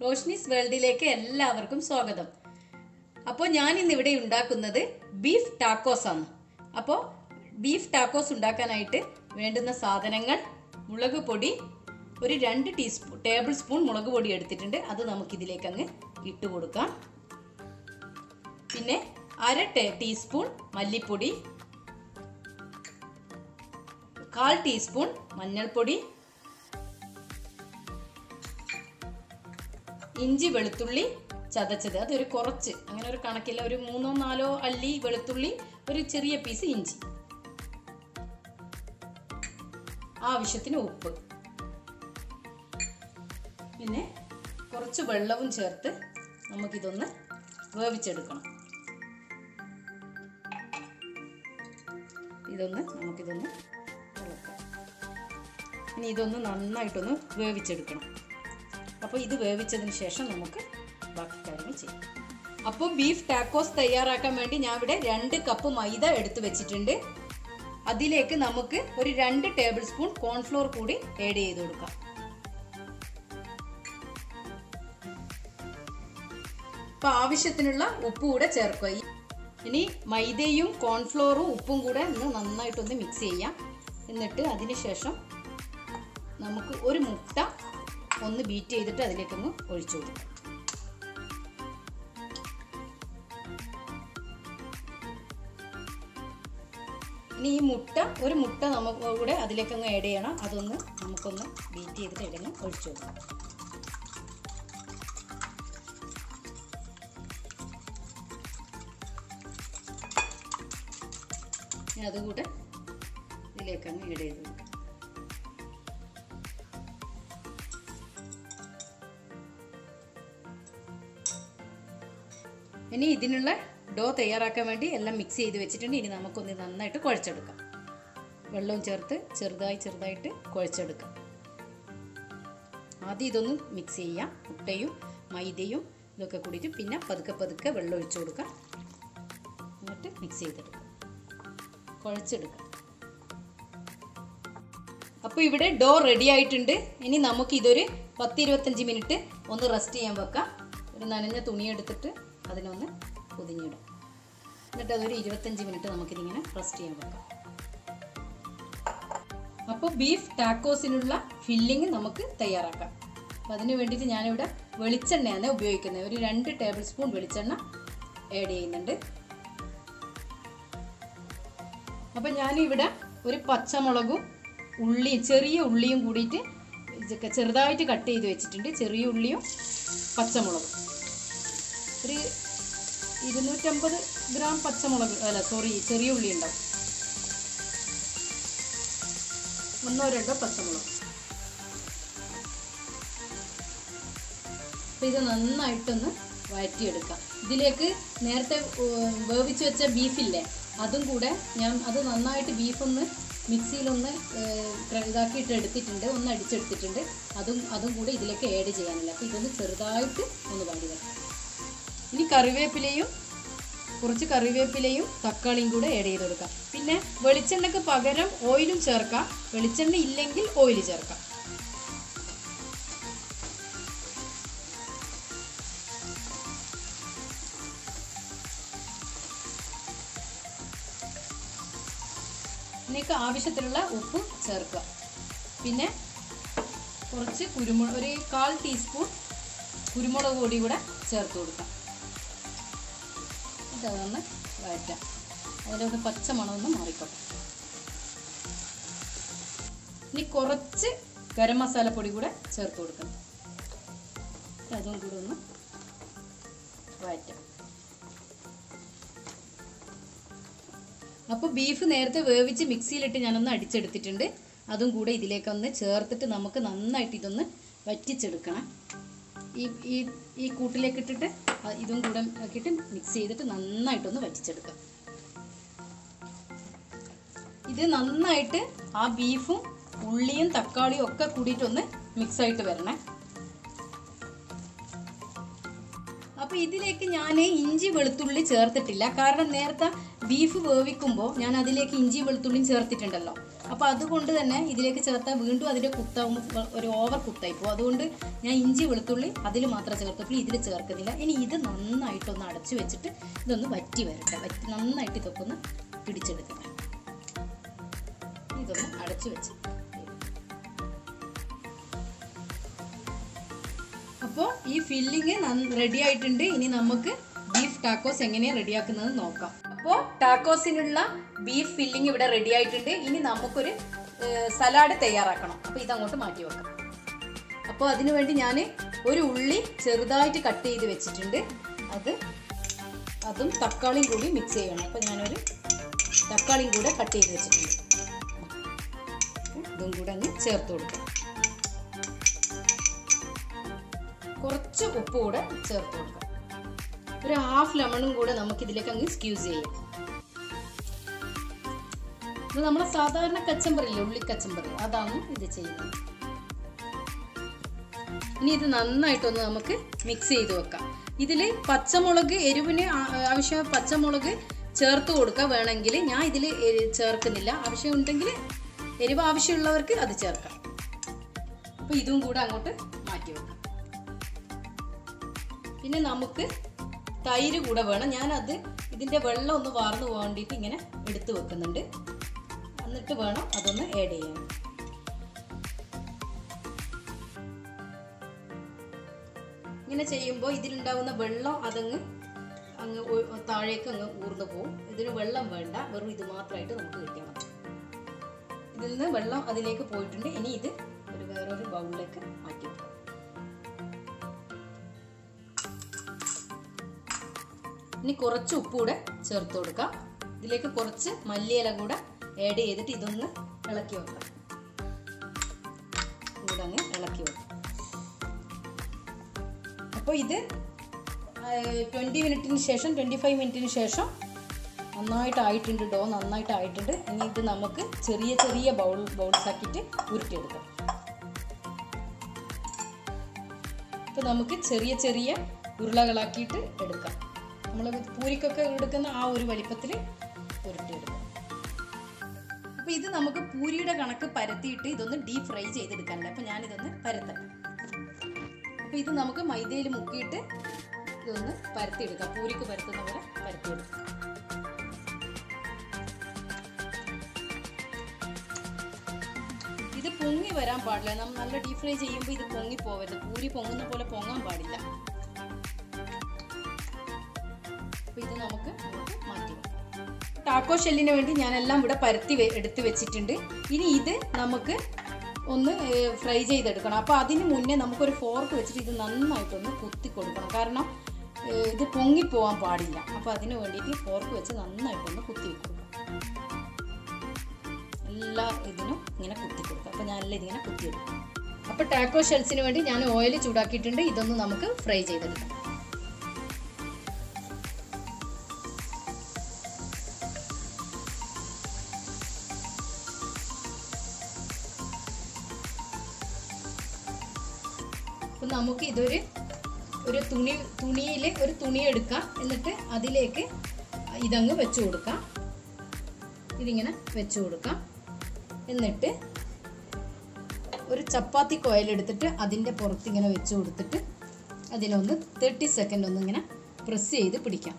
റോഷ്നീസ് വേൾഡിലേക്ക് എല്ലാവർക്കും സ്വാഗതം അപ്പോൾ ഞാൻ ഇന്ന് ഇവിടെ ഉണ്ടാക്കുന്നത് ബീഫ് ടാക്കോസ് ആണ് അപ്പോൾ ബീഫ് ടാക്കോസ് ഉണ്ടാക്കാനായിട്ട് വേണ്ടുന്ന സാധനങ്ങൾ മുളക് പൊടി ഒരു രണ്ട് ടീസ്പൂൺ ടേബിൾ സ്പൂൺ മുളക് പൊടി എടുത്തിട്ടുണ്ട് അത് നമുക്കിതിലേക്ക് അങ്ങ് ഇട്ട് കൊടുക്കാം പിന്നെ അര ടേ ടീസ്പൂൺ മല്ലിപ്പൊടി കാൽ ടീസ്പൂൺ മഞ്ഞൾപ്പൊടി ഇഞ്ചി വെളുത്തുള്ളി ചതച്ചത് അതൊരു കുറച്ച് അങ്ങനെ ഒരു കണക്കില്ല ഒരു മൂന്നോ നാലോ അല്ലി വെളുത്തുള്ളി ഒരു ചെറിയ പീസ് ഇഞ്ചി ആവശ്യത്തിന് ഉപ്പ് പിന്നെ കുറച്ച് വെള്ളവും ചേർത്ത് നമുക്കിതൊന്ന് വേവിച്ചെടുക്കണം ഇതൊന്ന് നമുക്കിതൊന്ന് ഇളക്കാം ഇനി ഇതൊന്ന് നന്നായിട്ടൊന്ന് വേവിച്ചെടുക്കണം അപ്പോൾ ഇത് വേവിച്ചതിന് ശേഷം നമുക്ക് ബാക്കി കാര്യങ്ങൾ ചെയ്യാം അപ്പോൾ ബീഫ് ടാക്കോസ് തയ്യാറാക്കാൻ വേണ്ടി ഞാൻ ഇവിടെ രണ്ട് കപ്പ് മൈദ എടുത്തു വെച്ചിട്ടുണ്ട് അതിലേക്ക് നമുക്ക് ഒരു രണ്ട് ടേബിൾ സ്പൂൺ കോൺഫ്ലോർ കൂടി ആഡ് ചെയ്ത് കൊടുക്കാം അപ്പോൾ ആവശ്യത്തിനുള്ള ഉപ്പ് കൂടെ ചേർക്കുക ഇനി മൈദയും കോൺഫ്ലോറും ഉപ്പും കൂടെ ഒന്ന് നന്നായിട്ടൊന്ന് മിക്സ് ചെയ്യാം എന്നിട്ട് അതിന് ശേഷം നമുക്ക് ഒരു മുട്ട ഒന്ന് ബീറ്റ് ചെയ്തിട്ട് അതിലേക്കൊന്ന് ഒഴിച്ചു കൊടുക്കും ഇനി ഈ മുട്ട ഒരു മുട്ട നമുക്ക് കൂടെ അതിലേക്കൊന്ന് ആഡ് ചെയ്യണം അതൊന്ന് നമുക്കൊന്ന് ബീറ്റ് ചെയ്തിട്ട് ഇടങ്ങ് ഒഴിച്ചു കൊടുക്കാം ഇനി അതുകൂടെ ഇതിലേക്കങ്ങ് ആഡ് ചെയ്ത് കൊടുക്കാം ഇനി ഇതിനുള്ള ഡോ തയ്യാറാക്കാൻ വേണ്ടി എല്ലാം മിക്സ് ചെയ്ത് വെച്ചിട്ടുണ്ട് ഇനി നമുക്കൊന്ന് നന്നായിട്ട് കുഴച്ചെടുക്കാം വെള്ളവും ചേർത്ത് ചെറുതായി ചെറുതായിട്ട് കുഴച്ചെടുക്കാം ആദ്യം ഇതൊന്ന് മിക്സ് ചെയ്യാം മുട്ടയും മൈദയും ഇതൊക്കെ കൂടിയിട്ട് പിന്നെ പതുക്കെ പതുക്കെ വെള്ളം ഒഴിച്ചു കൊടുക്കാം എന്നിട്ട് മിക്സ് ചെയ്തെടുക്കാം കുഴച്ചെടുക്കാം അപ്പോൾ ഇവിടെ ഡോ റെഡി ആയിട്ടുണ്ട് ഇനി നമുക്ക് ഇതൊരു പത്ത് ഇരുപത്തഞ്ച് മിനിറ്റ് ഒന്ന് റെസ്റ്റ് ചെയ്യാൻ വെക്കാം ഒരു നനഞ്ഞ തുണി എടുത്തിട്ട് അതിനൊന്ന് പൊതിഞ്ഞിടാം എന്നിട്ട് അതൊരു ഇരുപത്തഞ്ച് മിനിറ്റ് നമുക്കിതിങ്ങനെ റെസ്റ്റ് ചെയ്യാൻ വെക്കാം അപ്പോൾ ബീഫ് ടാക്കോസിനുള്ള ഫില്ലിങ് നമുക്ക് തയ്യാറാക്കാം അപ്പം അതിന് വേണ്ടിയിട്ട് ഞാനിവിടെ വെളിച്ചെണ്ണയാണ് ഉപയോഗിക്കുന്നത് ഒരു രണ്ട് ടേബിൾ സ്പൂൺ വെളിച്ചെണ്ണ ആഡ് ചെയ്യുന്നുണ്ട് അപ്പം ഞാനിവിടെ ഒരു പച്ചമുളകും ഉള്ളി ചെറിയ ഉള്ളിയും കൂടിയിട്ട് ഇതൊക്കെ ചെറുതായിട്ട് കട്ട് ചെയ്ത് വെച്ചിട്ടുണ്ട് ചെറിയ ഉള്ളിയും പച്ചമുളകും ഒരു ഇരുന്നൂറ്റമ്പത് ഗ്രാം പച്ചമുളക് അല്ല സോറി ചെറിയ ഉള്ളി ഉണ്ടാവും ഒന്നോ രണ്ടോ പച്ചമുളക് അപ്പം ഇത് നന്നായിട്ടൊന്ന് വഴറ്റിയെടുക്കാം ഇതിലേക്ക് നേരത്തെ ഉം, വേവിച്ച് വെച്ച ബീഫില്ലേ അതും കൂടെ ഞാൻ അത് നന്നായിട്ട് ബീഫൊന്ന് മിക്സിയിലൊന്ന് ഏഹ്, ഇതാക്കിയിട്ട് എടുത്തിട്ടുണ്ട് ഒന്ന് അടിച്ചെടുത്തിട്ടുണ്ട് അതും അതും കൂടെ ഇതിലേക്ക് ആഡ് ചെയ്യാനില്ല അപ്പോൾ ഇതൊന്ന് ചെറുതായിട്ട് ഒന്ന് വാടി വെക്കാം ഇനി കറിവേപ്പിലയും കുറച്ച് കറിവേപ്പിലയും തക്കാളിയും കൂടെ ആഡ് ചെയ്ത് കൊടുക്കാം പിന്നെ വെളിച്ചെണ്ണയ്ക്ക് പകരം ഓയിലും ചേർക്കാം വെളിച്ചെണ്ണ ഇല്ലെങ്കിൽ ഓയിൽ ചേർക്കാം ഇതിലേക്ക് ആവശ്യത്തിനുള്ള ഉപ്പ് ചേർക്കുക പിന്നെ കുറച്ച് കുരുമുളക് ഒരു കാൽ ടീസ്പൂൺ കുരുമുളക് പൊടി കൂടെ ചേർത്ത് കൊടുക്കാം എന്നിട്ട് അതൊന്ന് വഴറ്റാം അതിലൊന്ന് പച്ച മണമൊന്ന് മാറിക്കോട്ടെ ഇനി കുറച്ച് ഗരം മസാലപ്പൊടി കൂടെ ചേർത്ത് കൊടുക്കണം അതും കൂടെ ഒന്ന് വഴറ്റാം അപ്പോൾ ബീഫ് നേരത്തെ വേവിച്ച് മിക്സിയിലിട്ട് ഞാനൊന്ന് അടിച്ചെടുത്തിട്ടുണ്ട് അതും കൂടെ ഇതിലേക്കൊന്ന് ചേർത്തിട്ട് നമുക്ക് നന്നായിട്ട് ഇതൊന്ന് വറ്റിച്ചെടുക്കണം ഈ ഈ ഈ കൂട്ടിലേക്ക് ഇട്ടിട്ട് അ- ഇതും കൂടെ ആക്കിയിട്ട് മിക്സ് ചെയ്തിട്ട് നന്നായിട്ടൊന്ന് വറ്റിച്ചെടുക്കാം ഇത് നന്നായിട്ട് ആ ബീഫും ഉള്ളിയും തക്കാളിയും ഒക്കെ കൂടിയിട്ടൊന്ന് മിക്സ് ആയിട്ട് വരണേ ആ അപ്പോൾ ഇതിലേക്ക് ഞാൻ ഇഞ്ചി വെളുത്തുള്ളി ചേർത്തിട്ടില്ല കാരണം നേരത്തെ ബീഫ് വേവിക്കുമ്പോൾ ഞാൻ അതിലേക്ക് ഇഞ്ചി വെളുത്തുള്ളിയും ചേർത്തിട്ടുണ്ടല്ലോ അപ്പോൾ അതുകൊണ്ട് തന്നെ ഇതിലേക്ക് ചേർത്താൽ വീണ്ടും അതിൻ്റെ കുത്താവും ഒരു ഓവർ കുത്തായി പോകും അതുകൊണ്ട് ഞാൻ ഇഞ്ചി വെളുത്തുള്ളി അതിൽ മാത്രം ചേർത്തപ്പോൾ ഇതിൽ ചേർക്കുന്നില്ല ഇനി ഇത് നന്നായിട്ടൊന്ന് അടച്ചു വെച്ചിട്ട് ഇതൊന്ന് വറ്റി വരട്ടെ വറ്റി നന്നായിട്ട് ഇതൊക്കെ ഒന്ന് പിടിച്ചെടുക്കണം ഇതൊന്ന് അടച്ചു വെച്ച് അപ്പോൾ ഈ ഫില്ലിങ് റെഡി ആയിട്ടുണ്ട് ഇനി നമുക്ക് ബീഫ് ടാക്കോസ് എങ്ങനെയാണ് റെഡിയാക്കുന്നത് നോക്കാം അപ്പോൾ ടാക്കോസിനുള്ള ബീഫ് ഫില്ലിങ് ഇവിടെ റെഡി ആയിട്ടുണ്ട് ഇനി നമുക്കൊരു സലാഡ് തയ്യാറാക്കണം അപ്പോൾ ഇതങ്ങോട്ട് മാറ്റി വെക്കാം അപ്പോൾ അതിനു വേണ്ടി ഞാൻ ഒരു ഉള്ളി ചെറുതായിട്ട് കട്ട് ചെയ്ത് വെച്ചിട്ടുണ്ട് അത് അതും തക്കാളിയും കൂടി മിക്സ് ചെയ്യണം അപ്പോൾ ഞാനൊരു തക്കാളിയും കൂടെ കട്ട് ചെയ്ത് വെച്ചിട്ടുണ്ട് ഇതും കൂടെ അങ്ങ് ചേർത്ത് കൊടുക്കാം കുറച്ച് ഉപ്പ് കൂടെ ചേർത്ത് കൊടുക്കാം ഒരു ഹാഫ് ലെമണും കൂടെ നമുക്ക് ഇതിലേക്ക് അങ്ങ് സ്ക്യൂസ് ചെയ്യാം ഇത് നമ്മളെ സാധാരണ കച്ചമ്പറില്ലേ ഉള്ളി കച്ചമ്പറി അതാണ് ഇത് ചെയ്യുന്നത് ഇനി ഇത് നന്നായിട്ടൊന്ന് നമുക്ക് മിക്സ് ചെയ്ത് വെക്കാം ഇതിൽ പച്ചമുളക് എരിവിന് ആ- ആവശ്യം പച്ചമുളക് ചേർത്ത് കൊടുക്കുക വേണമെങ്കിൽ ഞാൻ ഇതിൽ ചേർക്കുന്നില്ല ആവശ്യമുണ്ടെങ്കിൽ എരിവ് ആവശ്യമുള്ളവർക്ക് അത് ചേർക്കാം അപ്പോൾ ഇതും കൂടെ അങ്ങോട്ട് മാറ്റി വെക്കാം പിന്നെ നമുക്ക് തൈര് കൂടെ വേണം ഞാനത് ഇതിൻ്റെ വെള്ളം ഒന്ന് വാർന്നു വേണ്ടിയിട്ട് ഇങ്ങനെ എടുത്തു വെക്കുന്നുണ്ട് എന്നിട്ട് വേണം അതൊന്ന് ആഡ് ചെയ്യാൻ ഇങ്ങനെ ചെയ്യുമ്പോൾ ഇതിലുണ്ടാവുന്ന വെള്ളം അതങ്ങ് അങ്ങ് ഒ- താഴേക്ക് അങ്ങ് ഊർന്നു പോകും ഇതിന് വെള്ളം വേണ്ട വെറും ഇത് മാത്രമായിട്ട് നമുക്ക് കിട്ടിയാൽ മതി ഇതിൽ നിന്ന് വെള്ളം അതിലേക്ക് പോയിട്ടുണ്ട് ഇനി ഇത് ഒരു വേറൊരു ബൗളിലേക്ക് മാറ്റി വെക്കാം ഇനി കുറച്ച് ഉപ്പ് കൂടെ ചേർത്ത് കൊടുക്കാം ഇതിലേക്ക് കുറച്ച് മല്ലിയില കൂടെ ആഡ് ചെയ്തിട്ട് ഇതൊന്ന് ഇളക്കി വെക്കാം കൂടെ അങ്ങ് ഇളക്കി വെക്കാം അപ്പോൾ ഇത് ട്വൻറ്റി മിനിറ്റിന് ശേഷം ട്വൻറ്റി ഫൈവ് മിനിറ്റിന് ശേഷം നന്നായിട്ട് ആയിട്ടുണ്ട് ഡോ നന്നായിട്ട് ആയിട്ടുണ്ട് ഇനി ഇത് നമുക്ക് ചെറിയ ചെറിയ ബൗൾ ബൗൾസ് ആക്കിയിട്ട് ഉരുട്ടിയെടുക്കാം അപ്പോൾ നമുക്ക് ചെറിയ ചെറിയ ഉരുളകളാക്കിയിട്ട് എടുക്കാം നമ്മൾ പൂരിക്കൊക്കെ എടുക്കുന്ന ആ ഒരു വലിപ്പത്തിൽ ഉരുട്ടിയെടുക്കാം അപ്പോൾ ഇത് നമുക്ക് പൂരിയുടെ കണക്ക് പരത്തിയിട്ട് ഇതൊന്ന് ഡീപ് ഫ്രൈ ചെയ്തെടുക്കാനുണ്ട് അപ്പോൾ ഞാനിതൊന്ന് പരത്തട്ടെ അപ്പോൾ ഇത് നമുക്ക് മൈദയിൽ മുക്കിയിട്ട് ഇതൊന്ന് പരത്തിയെടുക്കാം പൂരിക്ക് പരത്തുന്ന പോലെ പരത്തിയെടുക്കാം ഇത് പൊങ്ങി വരാൻ പാടില്ല നമ്മൾ നല്ല ഡീപ് ഫ്രൈ ചെയ്യുമ്പോൾ ഇത് പൊങ്ങി പോവരുത് പൂരി പൊങ്ങുന്ന പോലെ പൊങ്ങാൻ പാടില്ല അപ്പോൾ ഇത് നമുക്ക് അങ്ങോട്ട് മാറ്റി വെക്കാം ടാക്കോ ഷെല്ലിന് വേണ്ടി ഞാനെല്ലാം ഇവിടെ പരത്തി വെ- എടുത്ത് വെച്ചിട്ടുണ്ട് ഇനി ഇത് നമുക്ക് ഒന്ന് ഫ്രൈ ചെയ്തെടുക്കണം അപ്പോൾ അതിന് മുന്നേ നമുക്കൊരു ഫോർക്ക് വെച്ചിട്ട് ഇത് നന്നായിട്ടൊന്ന് കുത്തി കൊടുക്കണം കാരണം ഏഹ്, ഇത് പൊങ്ങിപ്പോവാൻ പാടില്ല അപ്പോൾ അതിന് വേണ്ടിയിട്ട് ഫോർക്ക് വെച്ച് നന്നായിട്ടൊന്ന് കുത്തി കൊടുക്കണം എല്ലാ ഇതിനും ഇങ്ങനെ കുത്തി കൊടുക്കുക അപ്പോൾ ഞാൻ എല്ലാം ഇതിങ്ങനെ കുത്തിയെടുക്കും അപ്പോൾ ടാക്കോ ഷെൽസിന് വേണ്ടി ഞാൻ ഓയിൽ ചൂടാക്കിയിട്ടുണ്ട് ഇതൊന്ന് നമുക്ക് ഫ്രൈ ചെയ്തെടുക്കാം അപ്പം നമുക്ക് ഇതൊരു ഒരു തുണി തുണിയിൽ ഒരു തുണി എടുക്കാം എന്നിട്ട് അതിലേക്ക് ഇതങ്ങ് വെച്ച് കൊടുക്കാം ഇതിങ്ങനെ വെച്ച് കൊടുക്കാം എന്നിട്ട് ഒരു ചപ്പാത്തി കോയിൽ എടുത്തിട്ട് അതിൻ്റെ പുറത്ത് ഇങ്ങനെ വെച്ച് കൊടുത്തിട്ട് അതിനൊന്ന് തേർട്ടി സെക്കൻഡ് ഒന്ന് ഇങ്ങനെ പ്രസ് ചെയ്ത് പിടിക്കാം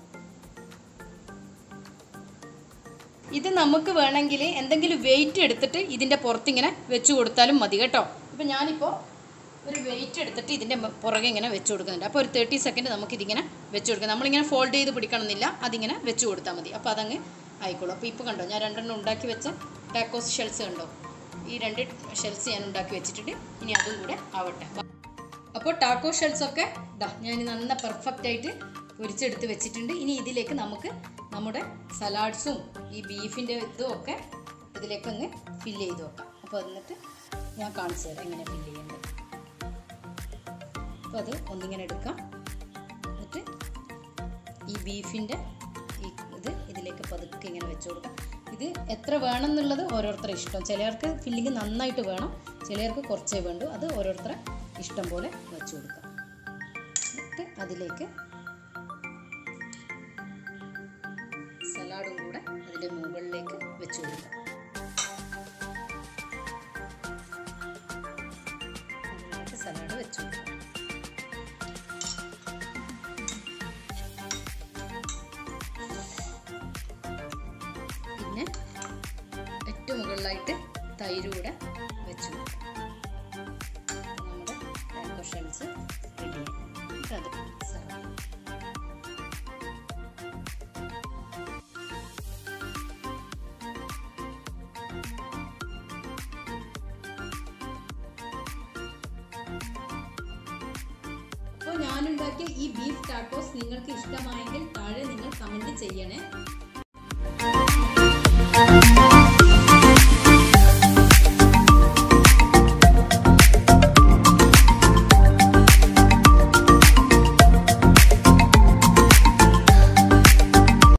ഇത് നമുക്ക് വേണമെങ്കിൽ എന്തെങ്കിലും വെയിറ്റ് എടുത്തിട്ട് ഇതിൻ്റെ പുറത്ത് ഇങ്ങനെ വെച്ച് കൊടുത്താലും മതി കേട്ടോ ഇപ്പം ഞാനിപ്പോൾ ഒരു വെയിറ്റ് എടുത്തിട്ട് ഇതിൻ്റെ മ- പുറകെ ഇങ്ങനെ വെച്ച് കൊടുക്കുന്നുണ്ട് അപ്പോൾ ഒരു തേർട്ടി സെക്കൻഡ് നമുക്ക് ഇതിങ്ങനെ വെച്ച് കൊടുക്കാം നമ്മളിങ്ങനെ ഫോൾഡ് ചെയ്ത് പിടിക്കണമെന്നില്ല അതിങ്ങനെ വെച്ച് കൊടുത്താൽ മതി അപ്പോൾ അതങ്ങ് ആയിക്കോളും അപ്പോൾ ഇപ്പോൾ കണ്ടോ ഞാൻ രണ്ടെണ്ണം ഉണ്ടാക്കി വെച്ച ടാക്കോസ് ഷെൽസ് കണ്ടോ ഈ രണ്ട് ഷെൽസ് ഞാൻ ഉണ്ടാക്കി വെച്ചിട്ടുണ്ട് ഇനി അതും കൂടെ ആവട്ടെ അപ്പോൾ ടാക്കോ ഷെൽസ് ഒക്കെ ഇതാ ഞാൻ നന്ന പെർഫെക്റ്റ് ആയിട്ട് പൊരിച്ചെടുത്ത് വെച്ചിട്ടുണ്ട് ഇനി ഇതിലേക്ക് നമുക്ക് നമ്മുടെ സലാഡ്സും ഈ ബീഫിൻ്റെ ഇതും ഒക്കെ ഇതിലേക്ക് അങ്ങ് ഫില്ല് ചെയ്ത് വെക്കാം അപ്പോൾ എന്നിട്ട് ഞാൻ കാണിച്ചു തരാം എങ്ങനെ ഫില്ല് ചെയ്യേണ്ടത് അപ്പോൾ അത് ഒന്നിങ്ങനെ എടുക്കാം എന്നിട്ട് ഈ ബീഫിൻ്റെ ഈ ഇത് ഇതിലേക്ക് പതുക്കെ ഇങ്ങനെ വെച്ച് കൊടുക്കാം ഇത് എത്ര വേണം എന്നുള്ളത് ഓരോരുത്തരുടെ ഇഷ്ടം ചിലർക്ക് ഫില്ലിങ് നന്നായിട്ട് വേണം ചിലർക്ക് കുറച്ചേ വേണ്ടൂ അത് ഓരോരുത്തരുടെ ഇഷ്ടം പോലെ വെച്ച് കൊടുക്കാം എന്നിട്ട് അതിലേക്ക് സലാഡും കൂടെ അതിൻ്റെ മുകളിലേക്ക് വെച്ച് കൊടുക്കാം അതിലേക്ക് സലാഡ് വെച്ച് കൊടുക്കാം പിന്നെ ഏറ്റവും മുകളിലായിട്ട് തൈര് കൂടെ വെച്ച് കൊടുക്കാം നമ്മുടെ ടാക്കോ ഷെൽസ് റെഡി അത് സെർവ് ചെയ്യാം. അപ്പോൾ ഞാനുണ്ടാക്കിയ ഈ ബീഫ് ടാക്കോസ് നിങ്ങൾക്ക് ഇഷ്ടമായെങ്കിൽ താഴെ നിങ്ങൾ കമൻറ്റ് ചെയ്യണേ